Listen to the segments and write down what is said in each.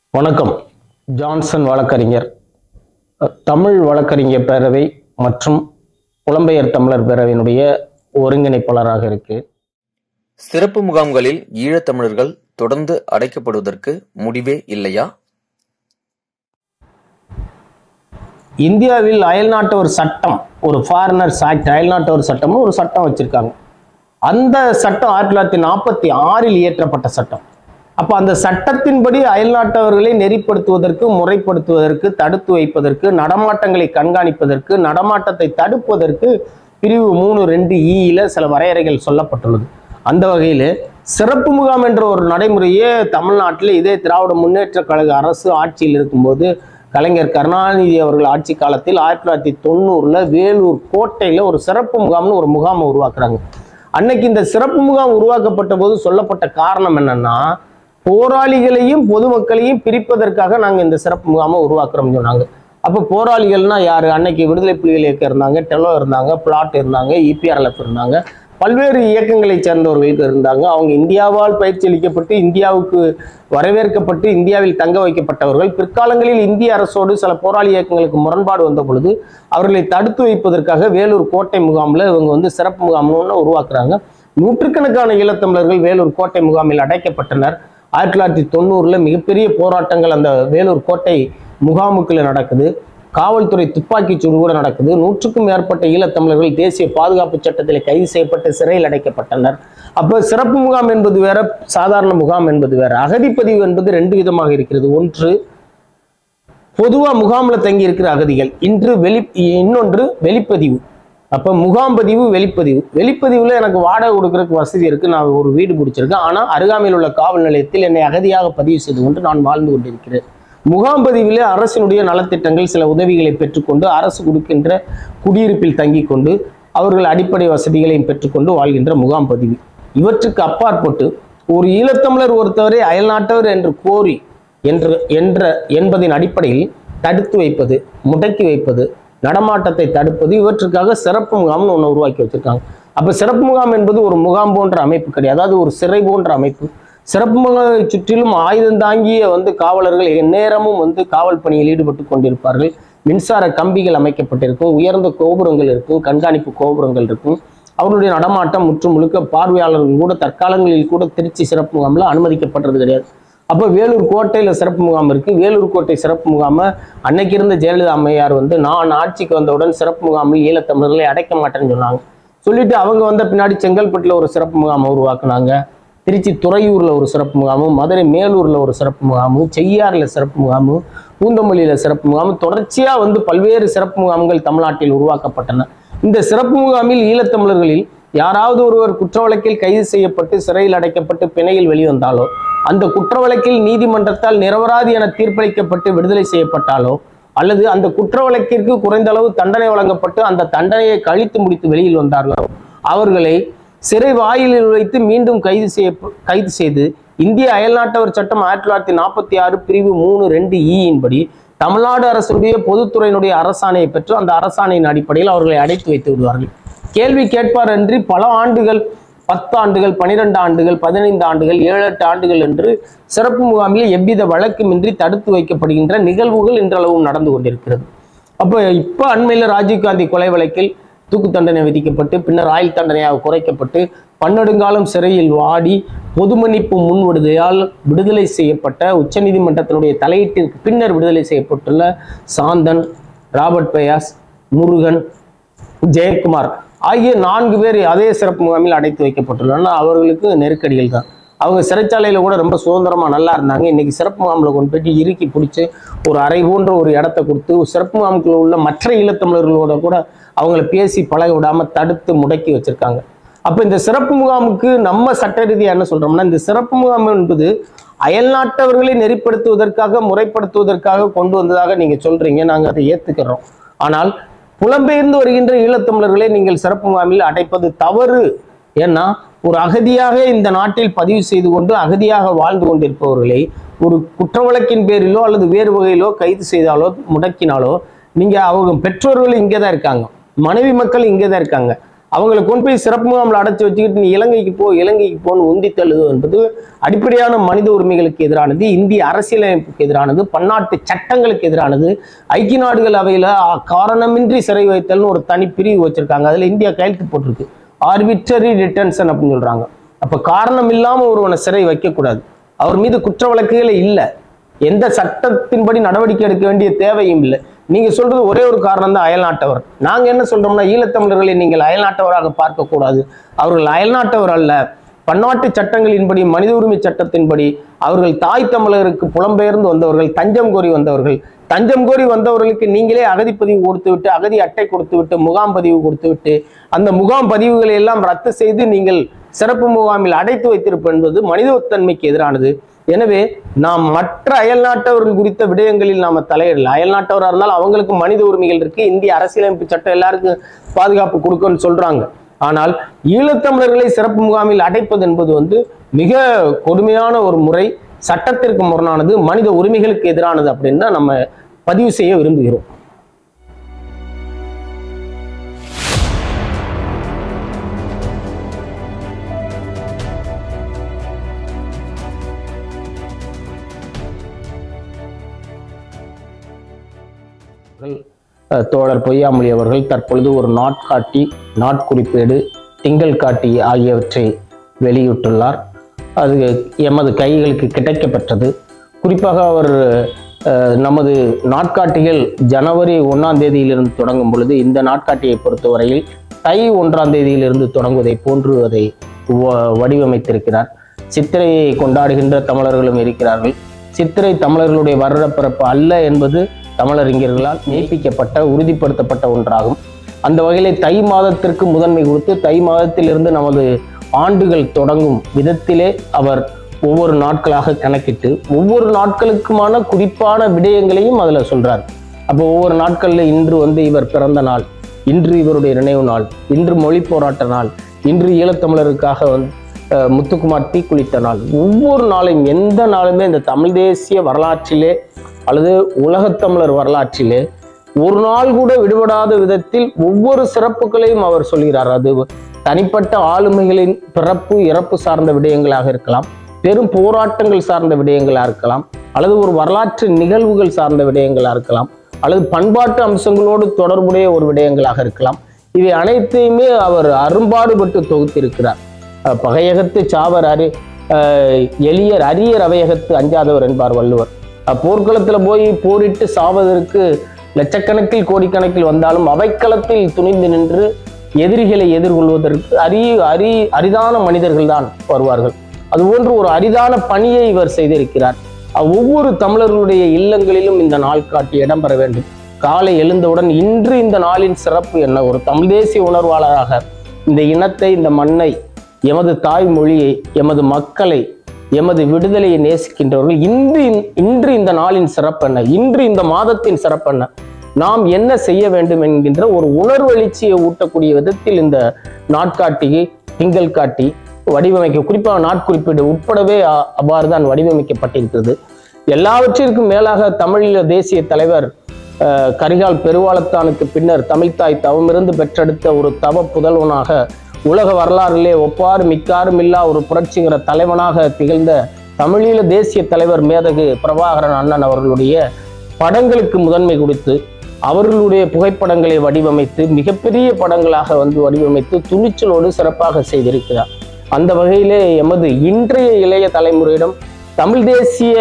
வணக்கம் ஜான்சன் வழக்கறிஞர் அஹ், தமிழ் வழக்கறிஞர் பேரவை மற்றும் புலம்பெயர் தமிழர் பேரவையினுடைய ஒருங்கிணைப்பாளராக இருக்கு சிறப்பு முகாம்களில் ஈழத்தமிழர்கள் தொடர்ந்து அடைக்கப்படுவதற்கு முடிவே இல்லையா இந்தியாவில் அயல்நாட்டவர் சட்டம் ஒரு ஃபாரினர்ஸ் ஆக்ட் அயல்நாட்டவர் சட்டம்னு ஒரு சட்டம் வச்சிருக்காங்க அந்த சட்டம் ஆயிரத்தி தொள்ளாயிரத்தி நாற்பத்தி ஆறில் இயற்றப்பட்ட சட்டம் அப்போ அந்த சட்டத்தின்படி அயல்நாட்டவர்களை நெறிப்படுத்துவதற்கு முறைப்படுத்துவதற்கு தடுத்து வைப்பதற்கு நடமாட்டங்களை கண்காணிப்பதற்கு நடமாட்டத்தை தடுப்பதற்கு பிரிவு மூணு ரெண்டு ஈல சில வரையறைகள் சொல்லப்பட்டுள்ளது அந்த வகையில் சிறப்பு முகாம் என்ற ஒரு நடைமுறையே தமிழ்நாட்டில் இதே திராவிட முன்னேற்ற கழக அரசு ஆட்சியில் இருக்கும்போது கலைஞர் கருணாநிதி அவர்கள் ஆட்சி காலத்தில் ஆயிரத்தி தொள்ளாயிரத்தி தொண்ணூறுல வேலூர் கோட்டையில ஒரு சிறப்பு முகாம்னு ஒரு முகாமை உருவாக்குறாங்க அன்னைக்கு இந்த சிறப்பு முகாம் உருவாக்கப்பட்ட போது சொல்லப்பட்ட காரணம் என்னன்னா போராளிகளையும் பொதுமக்களையும் பிரிப்பதற்காக நாங்க இந்த சிறப்பு முகாமை உருவாக்குறோம்னு சொன்னாங்க அப்போ போராளிகள்னா யாரு அன்னைக்கு விடுதலை புலிகள் இயக்கம் இருந்தாங்க டெலோ இருந்தாங்க பிளாட் இருந்தாங்க இபிஆர்எல்எஃப் இருந்தாங்க பல்வேறு இயக்கங்களை சேர்ந்தவர்கள் இருந்தாங்க அவங்க இந்தியாவால் பயிற்சி அளிக்கப்பட்டு இந்தியாவுக்கு வரவேற்கப்பட்டு இந்தியாவில் தங்க வைக்கப்பட்டவர்கள் பிற்காலங்களில் இந்திய அரசோடு சில போராளி இயக்கங்களுக்கு முரண்பாடு வந்த பொழுது அவர்களை தடுத்து வைப்பதற்காக வேலூர் கோட்டை முகாமில் இவங்க வந்து சிறப்பு முகாம்னு ஒண்ணு உருவாக்குறாங்க நூற்றுக்கணக்கான ஈழத்தமிழர்கள் வேலூர் கோட்டை முகாமில் அடைக்கப்பட்டனர் ஆயிரத்தி தொள்ளாயிரத்தி தொண்ணூறுல மிகப்பெரிய போராட்டங்கள் அந்த வேலூர் கோட்டை முகாமுக்குள்ள நடக்குது காவல்துறை துப்பாக்கிச் சூடு கூட நடக்குது நூற்றுக்கும் மேற்பட்ட ஈழத்தமிழர்கள் தேசிய பாதுகாப்பு சட்டத்தில் கைது செய்யப்பட்டு சிறையில் அடைக்கப்பட்டனர் அப்போ சிறப்பு முகாம் என்பது வேற சாதாரண முகாம் என்பது வேற அகதிப்பதிவு என்பது ரெண்டு விதமாக இருக்கிறது ஒன்று பொதுவா முகாம்ல தங்கி இருக்கிற அகதிகள் இன்று வெளி இன்னொன்று வெளிப்பதிவு அப்ப முகாம் பதிவு வெளிப்பதிவு வெளிப்பதிவுல எனக்கு வாடகை கொடுக்கறதுக்கு வசதி இருக்கு நான் ஒரு வீடு பிடிச்சிருக்கேன் ஆனா அருகாமையில் உள்ள காவல் நிலையத்தில் என்னை அகதியாக பதிவு செய்து கொண்டு நான் வாழ்ந்து கொண்டிருக்கிறேன் முகாம் பதிவிலே அரசினுடைய நலத்திட்டங்கள் சில உதவிகளை பெற்றுக்கொண்டு அரசு கொடுக்கின்ற குடியிருப்பில் தங்கி கொண்டு அவர்கள் அடிப்படை வசதிகளையும் பெற்றுக்கொண்டு வாழ்கின்ற முகாம் பதிவு இவற்றுக்கு அப்பாற்பட்டு ஒரு ஈழத்தமிழர் ஒருத்தவரை அயல்நாட்டவர் என்று கோரி என்று என்ற என்பதின் அடிப்படையில் தடுத்து வைப்பது முடக்கி வைப்பது நடமாட்டத்தை தடுப்பது இவற்றுக்காக சிறப்பு முகாம்னு ஒன்று உருவாக்கி வச்சிருக்காங்க அப்போ சிறப்பு முகாம் என்பது ஒரு முகாம் போன்ற அமைப்பு கிடையாது அதாவது ஒரு சிறை போன்ற அமைப்பு சிறப்பு முகாமை சுற்றிலும் ஆயுதம் தாங்கிய வந்து காவலர்கள் எந்நேரமும் வந்து காவல் பணியில் ஈடுபட்டு கொண்டிருப்பார்கள் மின்சார கம்பிகள் அமைக்கப்பட்டிருக்கும் உயர்ந்த கோபுரங்கள் இருக்கும் கண்காணிப்பு கோபுரங்கள் இருக்கும் அவருடைய நடமாட்டம் முற்றும் முழுக்க பார்வையாளர்கள் கூட தற்காலங்களில் கூட திருச்சி சிறப்பு முகாமில் அனுமதிக்கப்பட்டது கிடையாது அப்போ வேலூர் கோட்டையில் சிறப்பு முகாம் இருக்கு வேலூர் கோட்டை சிறப்பு முகாமை அன்னைக்கு இருந்த ஜெயலலிதா அம்மையார் வந்து நான் ஆட்சிக்கு வந்தவுடன் சிறப்பு முகாமில் ஈழத்தமிழர்களை அடைக்க மாட்டேன்னு சொன்னாங்க சொல்லிட்டு அவங்க வந்த பின்னாடி செங்கல்பட்டுல ஒரு சிறப்பு முகாமை உருவாக்குனாங்க திருச்சி துறையூர்ல ஒரு சிறப்பு முகாமும் மதுரை மேலூர்ல ஒரு சிறப்பு முகாமும் செய்யாறுல சிறப்பு முகாமும் பூந்தமல்லியில சிறப்பு முகாமும் தொடர்ச்சியா வந்து பல்வேறு சிறப்பு முகாம்கள் தமிழ்நாட்டில் உருவாக்கப்பட்டன இந்த சிறப்பு முகாமில் ஈழத்தமிழர்களில் யாராவது ஒருவர் குற்ற வழக்கில் கைது செய்யப்பட்டு சிறையில் அடைக்கப்பட்டு பிணையில் வெளிவந்தாலோ அந்த குற்ற வழக்கில் நீதிமன்றத்தால் நிரபராதி என தீர்ப்பளிக்கப்பட்டு விடுதலை செய்யப்பட்டாலோ அல்லது அந்த குற்ற வழக்கிற்கு குறைந்த அளவு தண்டனை வழங்கப்பட்டு அந்த தண்டனையை கழித்து முடித்து வெளியில் வந்தார்களோ அவர்களை சிறை வாயிலில் வைத்து மீண்டும் கைது செய்ய கைது செய்து இந்திய அயல்நாட்டவர் சட்டம் ஆயிரத்தி தொள்ளாயிரத்தி நாற்பத்தி ஆறு பிரிவு மூணு ரெண்டு ஈயின் படி தமிழ்நாடு அரசுடைய பொதுத்துறையினுடைய அரசாணையை பெற்று அந்த அரசாணையின் அடிப்படையில் அவர்களை அடைத்து வைத்து விடுவார்கள் கேள்வி கேட்பார் அன்றி பல ஆண்டுகள் பத்து ஆண்டுகள் பனிரெண்டு ஆண்டுகள் பதினைந்து ஆண்டுகள் ஏழு எட்டு ஆண்டுகள் என்று சிறப்பு முகாமில் எவ்வித வழக்குமின்றி தடுத்து வைக்கப்படுகின்ற நிகழ்வுகள் இன்றளவும் நடந்து கொண்டிருக்கிறது அப்போ இப்போ அண்மையில் ராஜீவ்காந்தி கொலை வழக்கில் தூக்கு தண்டனை விதிக்கப்பட்டு பின்னர் ஆயுள் தண்டனையாக குறைக்கப்பட்டு பன்னெடுங்காலம் சிறையில் வாடி பொது மன்னிப்பு முன்விடுதலையால் விடுதலை செய்யப்பட்ட உச்சநீதிமன்றத்தினுடைய தலையீட்டிற்கு பின்னர் விடுதலை செய்யப்பட்டுள்ள சாந்தன் ராபர்ட் பயாஸ் முருகன் ஜெயக்குமார் ஆகிய நான்கு பேர் அதே சிறப்பு முகாமில் அடைத்து வைக்கப்பட்டுள்ளனர் அவர்களுக்கு நெருக்கடிகள் தான் அவங்க சிறைச்சாலையில் கூட ரொம்ப சுதந்திரமா நல்லா இருந்தாங்க இன்னைக்கு சிறப்பு முகாமில் கொண்டு போயிட்டு இறுக்கி பிடிச்சி ஒரு அறை போன்ற ஒரு இடத்த கொடுத்து சிறப்பு முகாமுக்குள்ள உள்ள மற்ற ஈழத்தமிழர்களோட கூட அவங்கள பேசி பழக விடாம தடுத்து முடக்கி வச்சிருக்காங்க அப்போ இந்த சிறப்பு முகாமுக்கு நம்ம சட்ட ரீதியாக என்ன சொல்றோம்னா இந்த சிறப்பு முகாம் என்பது அயல்நாட்டவர்களை நெறிப்படுத்துவதற்காக முறைப்படுத்துவதற்காக கொண்டு வந்ததாக நீங்க சொல்றீங்க நாங்க அதை ஏத்துக்கிறோம் ஆனால் புலம்பெயர்ந்து வருகின்ற ஈழத்தமிழர்களை நீங்கள் சிறப்பு முகாமில் அடைப்பது தவறு ஏன்னா ஒரு அகதியாக இந்த நாட்டில் பதிவு செய்து கொண்டு அகதியாக வாழ்ந்து கொண்டிருப்பவர்களை ஒரு குற்ற வழக்கின் பேரிலோ அல்லது வேறு வகையிலோ கைது செய்தாலோ முடக்கினாலோ நீங்க அவங்க பெற்றோர்கள் இங்கே தான் இருக்காங்க மனைவி மக்கள் இங்கே தான் இருக்காங்க அவங்களை கொண்டு போய் சிறப்பு முகாமில் அடைச்சி வச்சுக்கிட்டு நீ இலங்கைக்கு போ இலங்கைக்கு போன்னு உந்தி தள்ளுது என்பது அடிப்படையான மனித உரிமைகளுக்கு எதிரானது இந்திய அரசியலமைப்புக்கு எதிரானது பன்னாட்டு சட்டங்களுக்கு எதிரானது ஐக்கிய நாடுகள் அவையில அ, காரணமின்றி சிறை வைத்தல்னு ஒரு தனி பிரிவு வச்சிருக்காங்க அதுல இந்தியா கையெழுத்து போட்டிருக்கு ஆர்பிட்டரி டிடென்ஷன் அப்படின்னு சொல்றாங்க அப்ப காரணம் இல்லாம ஒருவனை சிறை வைக்கக்கூடாது அவர் மீது குற்ற வழக்குகளே இல்லை எந்த சட்டத்தின்படி நடவடிக்கை எடுக்க வேண்டிய தேவையும் இல்லை நீங்க சொல்றது ஒரே ஒரு காரணம் தான் அயல்நாட்டவர் நாங்க என்ன சொல்றோம்னா ஈழத்தமிழர்களை நீங்கள் அயல்நாட்டவராக பார்க்கக்கூடாது அவர்கள் அயல்நாட்டவர் அல்ல பன்னாட்டு சட்டங்களின்படி மனித உரிமை சட்டத்தின்படி அவர்கள் தாய் தமிழருக்கு புலம்பெயர்ந்து வந்தவர்கள் தஞ்சம் கோரி வந்தவர்கள் தஞ்சம் கோரி வந்தவர்களுக்கு நீங்களே அகதி பதிவு கொடுத்து விட்டு அகதி அட்டை கொடுத்து விட்டு முகாம் பதிவு கொடுத்து விட்டு அந்த முகாம் பதிவுகளை எல்லாம் ரத்து செய்து நீங்கள் சிறப்பு முகாமில் அடைத்து வைத்திருப்பது என்பது மனிதத்தன்மைக்கு எதிரானது எனவே நாம் மற்ற அயல்நாட்டவர்கள் குறித்த விடயங்களில் நாம தலையிடல அயல்நாட்டவராக இருந்தாலும் அவங்களுக்கு மனித உரிமைகள் இருக்கு இந்திய அரசியலமைப்பு சட்டம் எல்லாருக்கும் பாதுகாப்பு கொடுக்குன்னு சொல்றாங்க ஆனால் ஈழத்தமிழர்களை சிறப்பு முகாமில் அடைப்பது என்பது வந்து மிக கொடுமையான ஒரு முறை சட்டத்திற்கு முரணானது மனித உரிமைகளுக்கு எதிரானது அப்படின்னு தான் நம்ம பதிவு செய்ய விரும்புகிறோம் அஹ், தோழர் பொய்யாமொழி அவர்கள் தற்பொழுது ஒரு நாட்காட்டி நாட்குறிப்பேடு திங்கள் காட்டி ஆகியவற்றை வெளியிட்டுள்ளார் அது எமது கைகளுக்கு கிடைக்கப்பெற்றது குறிப்பாக அவர் அஹ், நமது நாட்காட்டிகள் ஜனவரி ஒன்றாம் தேதியிலிருந்து தொடங்கும் பொழுது இந்த நாட்காட்டியை பொறுத்தவரையில் தை ஒன்றாம் தேதியிலிருந்து தொடங்குவதை போன்று அதை வ- வடிவமைத்திருக்கிறார் சித்திரையை கொண்டாடுகின்ற தமிழர்களும் இருக்கிறார்கள் சித்திரை தமிழர்களுடைய வருடப்பிறப்பு அல்ல என்பது தமிழறிஞர்களால் மெய்ப்பிக்கப்பட்ட உறுதிப்படுத்தப்பட்ட ஒன்றாகும் அந்த வகையிலே தை மாதத்திற்கு முதன்மை கொடுத்து தை மாதத்திலிருந்து நமது ஆண்டுகள் தொடங்கும் விதத்திலே அவர் ஒவ்வொரு நாட்களாக கணக்கிட்டு ஒவ்வொரு நாட்களுக்குமான குறிப்பான விடயங்களையும் அதில் சொல்றார் அப்போ ஒவ்வொரு நாட்களில் இன்று வந்து இவர் பிறந்த நாள் இன்று இவருடைய நினைவு நாள் இன்று மொழி போராட்ட நாள் இன்று ஈழத்தமிழருக்காக வந்து அஹ், முத்துக்குமார் தீக்குளித்த நாள் ஒவ்வொரு நாளையும் எந்த நாளுமே இந்த தமிழ் தேசிய வரலாற்றிலே அல்லது உலகத்தமிழர் வரலாற்றிலே ஒரு நாள் கூட விடுபடாத விதத்தில் ஒவ்வொரு சிறப்புகளையும் அவர் சொல்கிறார் அது தனிப்பட்ட ஆளுமைகளின் பிறப்பு இறப்பு சார்ந்த விடயங்களாக இருக்கலாம் பெரும் போராட்டங்கள் சார்ந்த விடயங்களாக இருக்கலாம் அல்லது ஒரு வரலாற்று நிகழ்வுகள் சார்ந்த விடயங்களாக இருக்கலாம் அல்லது பண்பாட்டு அம்சங்களோடு தொடர்புடைய ஒரு விடயங்களாக இருக்கலாம் இவை அனைத்தையுமே அவர் அரும்பாடுபட்டு தொகுத்திருக்கிறார் அஹ் பகையகத்து சாவர் அறி அஹ் எளியர் அரியர் அவையகத்து அஞ்சாதவர் என்பார் வள்ளுவர் அஹ் போர்க்களத்துல போய் போரிட்டு சாவதற்கு லட்சக்கணக்கில் கோடிக்கணக்கில் வந்தாலும் அவைக்களத்தில் துணிந்து நின்று எதிரிகளை எதிர்கொள்வதற்கு அரிய அரி அரிதான மனிதர்கள் தான் வருவார்கள் அதுபோன்று ஒரு அரிதான பணியை இவர் செய்திருக்கிறார் அஹ் ஒவ்வொரு தமிழர்களுடைய இல்லங்களிலும் இந்த நாள் காட்டி இடம்பெற வேண்டும் காலை எழுந்தவுடன் இன்று இந்த நாளின் சிறப்பு என்ன ஒரு தமிழ் தேசிய உணர்வாளராக இந்த இனத்தை இந்த மண்ணை எமது தாய்மொழியை எமது மக்களை எமது விடுதலையை நேசிக்கின்றவர்கள் இன்று இன்று இந்த நாளின் சிறப்பு என்ன இன்று இந்த மாதத்தின் சிறப்பு என்ன நாம் என்ன செய்ய வேண்டும் என்கின்ற ஒரு உணர்வெழுச்சியை ஊட்டக்கூடிய விதத்தில் இந்த நாட்காட்டியை திங்கள் காட்டி வடிவமைக்க குறிப்பாக நாட்குறிப்பீடு உட்படவே அ- அவ்வாறு தான் வடிவமைக்கப்பட்டிருக்கிறது எல்லாவற்றிற்கும் மேலாக தமிழீழ தேசிய தலைவர் அஹ், கரிகால் பெருவாளத்தானுக்கு பின்னர் தமிழ்த்தாய் தவமிருந்து பெற்றெடுத்த ஒரு தவ புதல்வனாக உலக வரலாறிலே ஒப்பாறு மிக்காரும் இல்லா ஒரு புரட்சிகர தலைவனாக திகழ்ந்த தமிழீழ தேசிய தலைவர் மேதகு பிரபாகரன் அண்ணன் அவர்களுடைய படங்களுக்கு முதன்மை கொடுத்து அவர்களுடைய புகைப்படங்களை வடிவமைத்து மிகப்பெரிய படங்களாக வந்து வடிவமைத்து துணிச்சலோடு சிறப்பாக செய்திருக்கிறார் அந்த வகையிலே எமது இன்றைய இளைய தலைமுறையிடம் தமிழ் தேசிய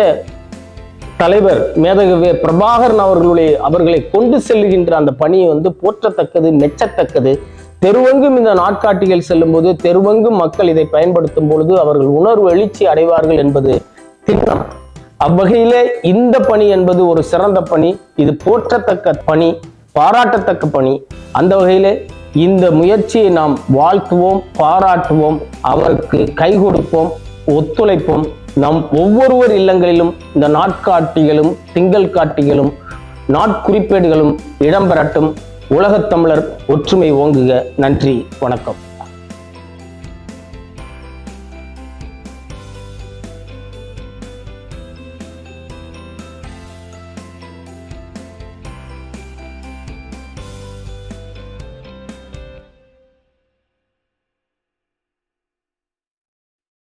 தலைவர் மேதகவே பிரபாகரன் அவர்களுடைய அவர்களை கொண்டு செல்லுகின்ற அந்த பணி வந்து போற்றத்தக்கது மெச்சத்தக்கது தெருவெங்கும் இந்த நாட்காட்டிகள் செல்லும்போது தெருவெங்கும் மக்கள் இதை பயன்படுத்தும் பொழுது அவர்கள் உணர்வு எழுச்சி அடைவார்கள் என்பது திட்டம் அவ்வகையிலே இந்த பணி என்பது ஒரு சிறந்த பணி இது போற்றத்தக்க பணி பாராட்டத்தக்க பணி அந்த வகையிலே இந்த முயற்சியை நாம் வாழ்த்துவோம் பாராட்டுவோம் அவருக்கு கை கொடுப்போம் ஒத்துழைப்போம் நம் ஒவ்வொருவர் இல்லங்களிலும் இந்த நாட்காட்டிகளும் திங்கள் காட்டிகளும் நாட்குறிப்பேடுகளும் இடம்பெறட்டும் உலகத் தமிழர் ஒற்றுமை ஓங்குக நன்றி வணக்கம்